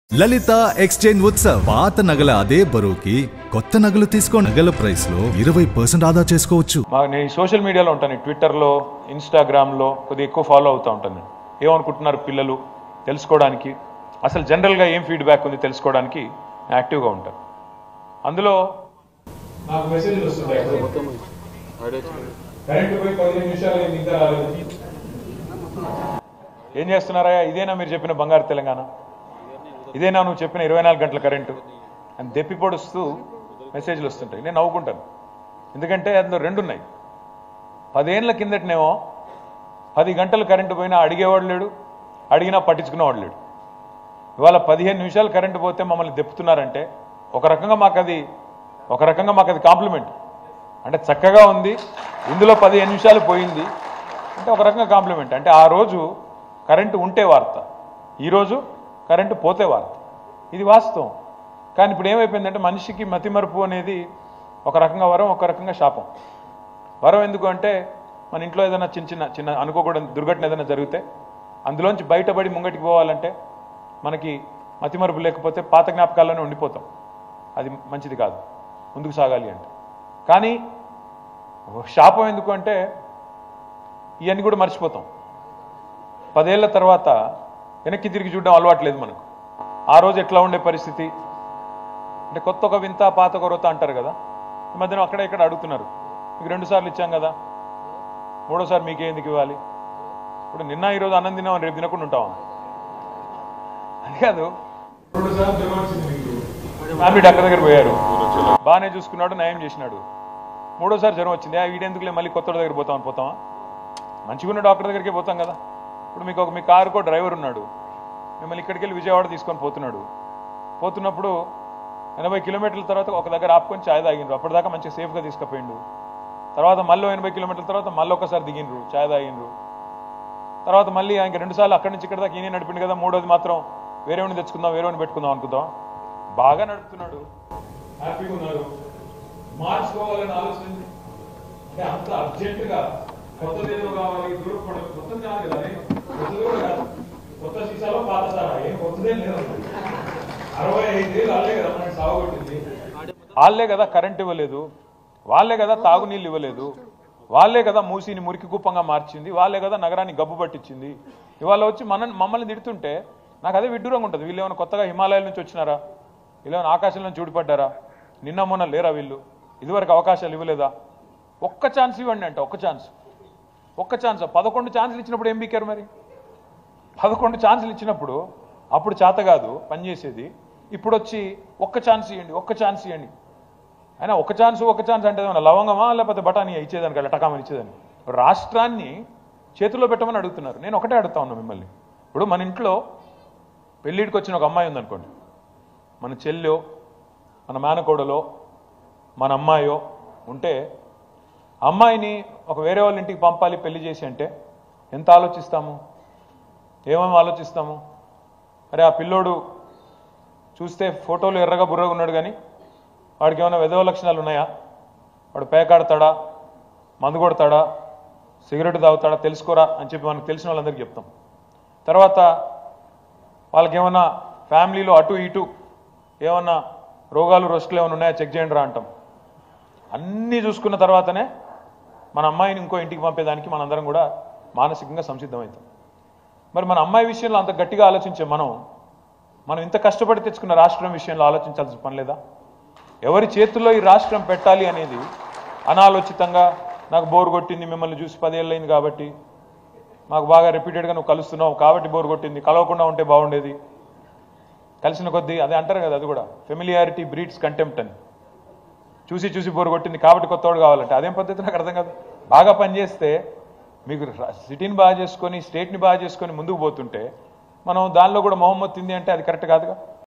లలిత exchange Utsav పాత నగల అదే బరువుకి కొత్త నగలు తీసుకో నగల ప్రైస్ లో ఇరవై పర్సెంట్ ఆదా చేసుకోవచ్చు మా నేను ఈ సోషల్ మీడియాలో ఉంటాను ఈ ట్విట్టర్లో ఇన్స్టాగ్రామ్లో కొద్దిగా ఎక్కువ ఫాలో అవుతూ ఉంటాను నేను ఏమనుకుంటున్నారు పిల్లలు తెలుసుకోవడానికి అసలు జనరల్గా ఏం ఫీడ్బ్యాక్ ఉంది తెలుసుకోవడానికి నేను యాక్టివ్గా ఉంటాను అందులో నాకు మెసేజ్లు వస్తుంటాయి కరెంట్ పోయి పదిహేను నిమిషాలు అయింది, ఇంకా రాలేదు. ఏం చేస్తున్నారా ఇదేనా మీరు చెప్పిన బంగారు తెలంగాణ ఇదేనా నువ్వు చెప్పిన ఇరవై నాలుగు గంటల కరెంటు అని దెప్పి పొడుస్తూ మెసేజ్లు వస్తుంటాయి నేను నవ్వుకుంటాను ఎందుకంటే అందులో రెండు ఉన్నాయి పదేళ్ల కిందటనేమో పది గంటలు కరెంటు పోయినా అడిగేవాడు లేడు అడిగినా పట్టించుకునేవాడు లేడు ఇవాళ పదిహేను నిమిషాలు కరెంటు పోతే మమ్మల్ని దెప్పుతున్నారంటే ఒక రకంగా మాకు అది ఒక రకంగా మాకు అది కాంప్లిమెంట్ అంటే చక్కగా ఉంది ఇందులో పదిహేను నిమిషాలు పోయింది అంటే ఒక రకంగా కాంప్లిమెంట్ అంటే ఆ రోజు కరెంటు ఉంటే వార్త ఈరోజు కరెంటు పోతే వార్త ఇది వాస్తవం కానీ ఇప్పుడు ఏమైపోయిందంటే మనిషికి మతిమరుపు అనేది ఒక రకంగా వరం ఒక రకంగా శాపం వరం ఎందుకు అంటే మన ఇంట్లో ఏదైనా చిన్న చిన్న చిన్న అనుకోకూడని దుర్ఘటన ఏదైనా జరిగితే అందులోంచి బయటపడి ముంగటికి పోవాలంటే మనకి మతిమరుపు లేకపోతే పాత జ్ఞాపకాల్లోనే ఉండిపోతాం అది మంచిది కాదు ముందుకు సాగాలి అంటే కానీ శాపం ఎందుకు అంటే ఇవన్నీ కూడా మర్చిపోతాం పదేళ్ల తర్వాత వెనక్కి తిరిగి చూడడం అలవాట్లేదు మనకు ఆ రోజు ఎట్లా ఉండే పరిస్థితి అంటే కొత్త ఒక వింత పాత ఒక రొత్త అంటారు కదా ఈ మధ్యన అక్కడ ఇక్కడ అడుగుతున్నారు మీకు రెండు సార్లు ఇచ్చాం కదా మూడోసారి మీకే ఎందుకు ఇవ్వాలి ఇప్పుడు నిన్న ఈరోజు అన్నం తిన్నామని రేపు తినకుండా ఉంటామా అది కాదు ఫ్యామిలీ డాక్టర్ దగ్గర పోయారు బాగానే చూసుకున్నాడు నయం చేసినాడు మూడోసారి జ్వరం వచ్చింది ఆ వీడెందుకులే మళ్ళీ కొత్త దగ్గర పోతామని పోతామా మంచిగా ఉన్న డాక్టర్ దగ్గరికి పోతాం కదా ఇప్పుడు మీకు ఒక మీ కారుకో డ్రైవర్ ఉన్నాడు మిమ్మల్ని ఇక్కడికి వెళ్ళి విజయవాడ తీసుకొని పోతున్నాడు పోతున్నప్పుడు ఎనభై కిలోమీటర్ల తర్వాత ఒక దగ్గర ఆపుకొని ఛాయ్ తాగిండ్రు అప్పటిదాకా మంచిగా సేఫ్గా తీసుకుపోయిండు తర్వాత మళ్ళీ ఎనభై కిలోమీటర్ల తర్వాత మళ్ళీ ఒకసారి దిగిండ్రు ఛాయ్ తాగిండ్రు తర్వాత మళ్ళీ ఆయన రెండు సార్లు అక్కడి నుంచి ఇక్కడ దాకా ఈయన నడిపిండు కదా మూడోది మాత్రం వేరేవాడిని తెచ్చుకుందాం వేరేవాడిని పెట్టుకుందాం అనుకుందాం బాగా నడుపుతున్నాడు హ్యాపీగా ఉన్నారు మార్చుకోవాలని ఆలోచన ఉంది. అంటే అంత అర్జెంటుగా కొత్తది ఏదో కావాలి దూరపడ కొత్తది కాదు కదా అది. కొత్తది కూడా కాదు కొత్త సీసాలో పాత సారా ఏం కొత్తదేం లేదు అరవై ఐదేళ్ళు వాళ్ళే కదా మనకి సాగుకొట్టింది వాళ్ళే కదా కరెంట్ ఇవ్వలేదు వాళ్ళే కదా తాగునీళ్ళు ఇవ్వలేదు వాళ్ళే కదా మూసిని మురికి కుప్పంగా మార్చింది వాళ్ళే కదా నగరాన్ని గబ్బు పట్టించింది ఇవాళ వచ్చి మన మమ్మల్ని తిడుతుంటే నాకు అదే విడ్డూరంగా ఉంటుంది వీళ్ళు ఏమైనా కొత్తగా హిమాలయాల నుంచి వచ్చినారా వీళ్ళు ఏమైనా ఆకాశం నుంచి ఊడిపడ్డారా నిన్న మొన్న లేరా వీళ్ళు ఇదివరకు అవకాశాలు ఇవ్వలేదా ఒక్క ఛాన్స్ ఇవ్వండి అంట ఒక్క ఛాన్స్ ఒక్క ఛాన్స్ పదకొండు ఛాన్సులు ఇచ్చినప్పుడు ఏం బీకారు మరి పదకొండు ఛాన్సులు ఇచ్చినప్పుడు అప్పుడు చేత కాదు పనిచేసేది ఇప్పుడు వచ్చి ఒక్క ఛాన్స్ ఇవ్వండి ఒక్క ఛాన్స్ ఇవ్వండి అయినా ఒక ఛాన్స్ ఒక ఛాన్స్ అంటే ఏమన్నా లవంగమా లేకపోతే బఠానీ ఇచ్చేదాని కదా టకామని ఇచ్చేదాన్ని రాష్ట్రాన్ని చేతిలో పెట్టమని అడుగుతున్నారు నేను ఒకటే అడుగుతా ఉన్నా మిమ్మల్ని ఇప్పుడు మన ఇంట్లో పెళ్ళిడికి వచ్చిన ఒక అమ్మాయి ఉందనుకోండి మన చెల్లో మన మేనకోడలో మన అమ్మాయో ఉంటే అమ్మాయిని ఒక వేరే వాళ్ళ ఇంటికి పంపాలి పెళ్లి చేసి అంటే ఎంత ఆలోచిస్తాము ఏమేమి ఆలోచిస్తాము అరే ఆ పిల్లోడు చూస్తే ఫోటోలు ఎర్రగా బుర్రగా ఉన్నాడు కానీ వాడికి ఏమైనా విధవ లక్షణాలు ఉన్నాయా వాడు పేకాడతాడా మందు కొడతాడా సిగరెట్ తాగుతాడా తెలుసుకోరా అని చెప్పి మనకు తెలిసిన వాళ్ళందరికీ చెప్తాం తర్వాత వాళ్ళకి ఏమన్నా ఫ్యామిలీలో అటు ఇటు ఏమన్నా రోగాలు రొస్టులు ఏమైనా ఉన్నాయా చెక్ చేయండి రా అంటాం అన్నీ చూసుకున్న తర్వాతనే మన అమ్మాయిని ఇంకో ఇంటికి పంపేదానికి మనందరం కూడా మానసికంగా సంసిద్ధమవుతాం మరి మన అమ్మాయి విషయంలో అంత గట్టిగా ఆలోచించే మనం మనం ఇంత కష్టపడి తెచ్చుకున్న రాష్ట్రం విషయంలో ఆలోచించాల్సిన పని లేదా ఎవరి చేతుల్లో ఈ రాష్ట్రం పెట్టాలి అనేది అనాలోచితంగా నాకు బోరు కొట్టింది మిమ్మల్ని చూసి పదేళ్ళైంది కాబట్టి మాకు బాగా రిపీటెడ్గా నువ్వు కలుస్తున్నావు కాబట్టి బోరు కొట్టింది కలవకుండా ఉంటే బాగుండేది కలిసిన కొద్దీ అదే అంటారు కదా అది కూడా ఫెమిలియారిటీ బ్రీడ్స్ కంటెంప్ట్ అని చూసి చూసి బోరు కొట్టింది కాబట్టి కొత్తవాడు కావాలంటే అదేం పద్ధతి నాకు అర్థం కాదు బాగా పనిచేస్తే మీకు ర- సిటీని బాగా చేసుకొని స్టేట్ని బాగా చేసుకొని ముందుకు పోతుంటే మనం దానిలో కూడా మొహమ్మద్ తింది అంటే అది కరెక్ట్ కాదుగా